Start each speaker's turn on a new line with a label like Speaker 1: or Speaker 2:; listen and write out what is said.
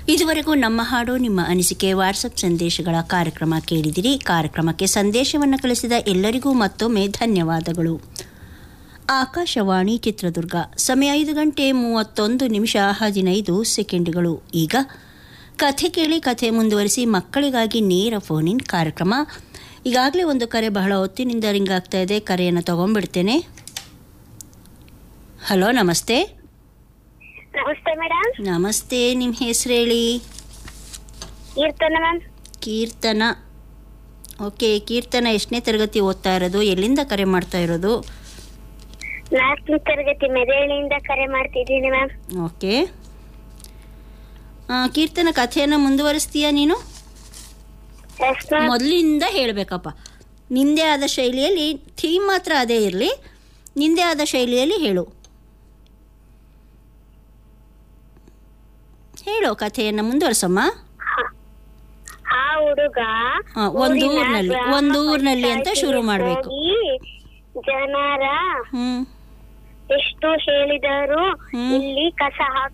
Speaker 1: ಇದುವರೆಗೂ ನಮ್ಮ ಹಾಡು ನಿಮ್ಮ ಅನಿಸಿಕೆ ವಾಟ್ಸಪ್ ಸಂದೇಶಗಳ ಕಾರ್ಯಕ್ರಮ ಕೇಳಿದಿರಿ ಕಾರ್ಯಕ್ರಮಕ್ಕೆ ಸಂದೇಶವನ್ನು ಕಳಿಸಿದ ಎಲ್ಲರಿಗೂ ಮತ್ತೊಮ್ಮೆ ಧನ್ಯವಾದಗಳು ಆಕಾಶವಾಣಿ ಚಿತ್ರದುರ್ಗ ಸಮಯ ಐದು ಗಂಟೆ ಮೂವತ್ತೊಂದು ನಿಮಿಷ ಹದಿನೈದು ಸೆಕೆಂಡ್ಗಳು ಈಗ ಕಥೆ ಕೇಳಿ ಕಥೆ ಮುಂದುವರಿಸಿ ಮಕ್ಕಳಿಗಾಗಿ ನೇರ ಫೋನ್ ಇನ್ ಕಾರ್ಯಕ್ರಮ ಈಗಾಗಲೇ ಒಂದು ಕರೆ ಬಹಳ ಹೊತ್ತಿನಿಂದ ರಿಂಗ್ ಆಗ್ತಾ ಇದೆ ಕರೆಯನ್ನು ತಗೊಂಡ್ಬಿಡ್ತೇನೆ ಹಲೋ ನಮಸ್ತೆ
Speaker 2: ನಮಸ್ತೆ ಮೇಡಮ್
Speaker 1: ನಮಸ್ತೆ ನಿಮ್ಮ ಹೆಸರು ಹೇಳಿ
Speaker 2: ಕೀರ್ತನ ಮ್ಯಾಮ್
Speaker 1: ಕೀರ್ತನ ಓಕೆ ಕೀರ್ತನ ಎಷ್ಟನೇ ತರಗತಿ ಓದ್ತಾ ಇರೋದು ಎಲ್ಲಿಂದ ಕರೆ ಮಾಡ್ತಾ ಇರೋದು
Speaker 2: ನಾಲ್ಕನೇ ತರಗತಿ ಮೆದೇಳಿಯಿಂದ ಕರೆ ಮಾಡ್ತಿದ್ದೀನಿ ಮ್ಯಾಮ್
Speaker 1: ಓಕೆ ಆ, ಕೀರ್ತನ ಕಥೆಯನ್ನು ಮುಂದುವರಿಸ್ತೀಯಾ ನೀನು
Speaker 2: ಎಸ್ ಮ್ಯಾಮ್
Speaker 1: ಮೊದಲಿಂದ ಹೇಳಬೇಕಪ್ಪ ನಿಂದೇ ಆದ ಶೈಲಿಯಲ್ಲಿ ಥೀಮ್ ಮಾತ್ರ ಅದೇ ಇರಲಿ ನಿಂದೇ ಆದ ಶೈಲಿಯಲ್ಲಿ ಹೇಳು ಹೇಳು ಕಥೆಯನ್ನು ಮುಂದುವರ್ಸಮ್ಮ
Speaker 2: ಆ ಹುಡುಗ
Speaker 1: ಆ, ಒಂದು
Speaker 2: ಊರಿನ
Speaker 1: ಊರಿನಲ್ಲಿ,
Speaker 2: ಗ್ರಾಮ
Speaker 1: ಒಂದು ಊರಿನಲ್ಲಿ ಅಂತ
Speaker 2: ಪಂಚಾಯ್ತಿಗೆ
Speaker 1: ಶುರು ಮಾಡ್ಬೇಕು.
Speaker 2: ಹೋಗಿ ಜನರ
Speaker 1: ಹ್ಞೂ
Speaker 2: ಎಷ್ಟು ಹೇಳಿದರು
Speaker 1: ಹ್ಮ್.
Speaker 2: ಇಲ್ಲಿ ಕಸ ಹಾಕ